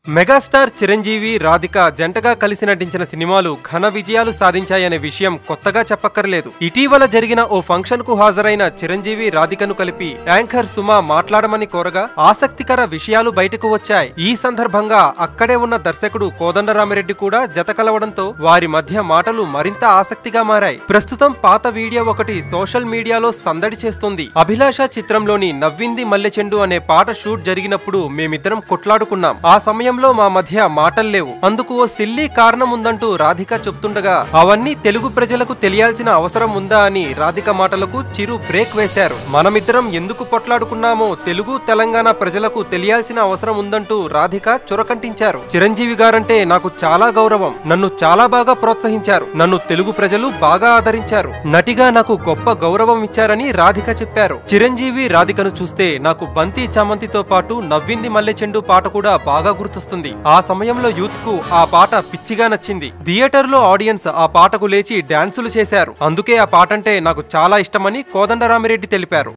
megastar Chiranjeevi Radhika జంటగా కలిసి నటించిన సినిమాలు ఘన విజయాలు సాధించాయనే విషయం కొత్తగా చెప్పక్కర్లేదు ఇటీవల జరిగిన ఓ ఫంక్షన్ కు హాజరైన చిరంజీవి రాధికను కలిపి యాంకర్ సుమ మాట్లాడమని కోరగా ఆసక్తికర విషయాలు బయటకు వచ్చాయి ఈ సందర్భంగా అక్కడే ఉన్న దర్శకుడు కోదండరామిరెడ్డి కూడా జత కలవడంతో వారి మధ్య మాటలు మరింత ఆసక్తిగా మారాయి ప్రస్తుతం పాత వీడియో ఒకటి సోషల్ మీడియాలో సందడి చేస్తుంది అభిలాష చిత్రంలోని నవ్వింది మల్లెచెండు అనే పాట షూట్ జరిగినప్పుడు మేమిద్దరం కొట్లాడుకున్నాం ఆ సమయంలో మా మధ్య మాటలు లేవు అందుకు ఓ సిల్లీ కారణం ఉందంటూ రాధిక చెప్తుండగా అవన్నీ తెలుగు ప్రజలకు తెలియాల్సిన అవసరం ఉందా అని రాధిక మాటలకు చిరు బ్రేక్ వేశారు మనమిద్దరం ఎందుకు పొట్లాడుకున్నామో తెలుగు తెలంగాణ ప్రజలకు తెలియాల్సిన అవసరం ఉందంటూ రాధిక చురకంటించారు చిరంజీవి గారంటే నాకు చాలా గౌరవం నన్ను చాలా బాగా ప్రోత్సహించారు నన్ను తెలుగు ప్రజలు బాగా ఆదరించారు నటిగా నాకు గొప్ప గౌరవం ఇచ్చారని రాధిక చెప్పారు చిరంజీవి రాధికను చూస్తే నాకు బంతి చామంతితో పాటు నవ్వింది మల్లె చెండు పాట కూడా బాగా గుర్తొస్తుంది ఆ సమయంలో యూత్ కు ఆ పాట పిచ్చిగా నచ్చింది థియేటర్ లో ఆడియన్స్ ఆ పాటకు లేచి డాన్సులు చేశారు అందుకే ఆ పాటంటే నాకు చాలా ఇష్టమని కోదండరామిరెడ్డి తెలిపారు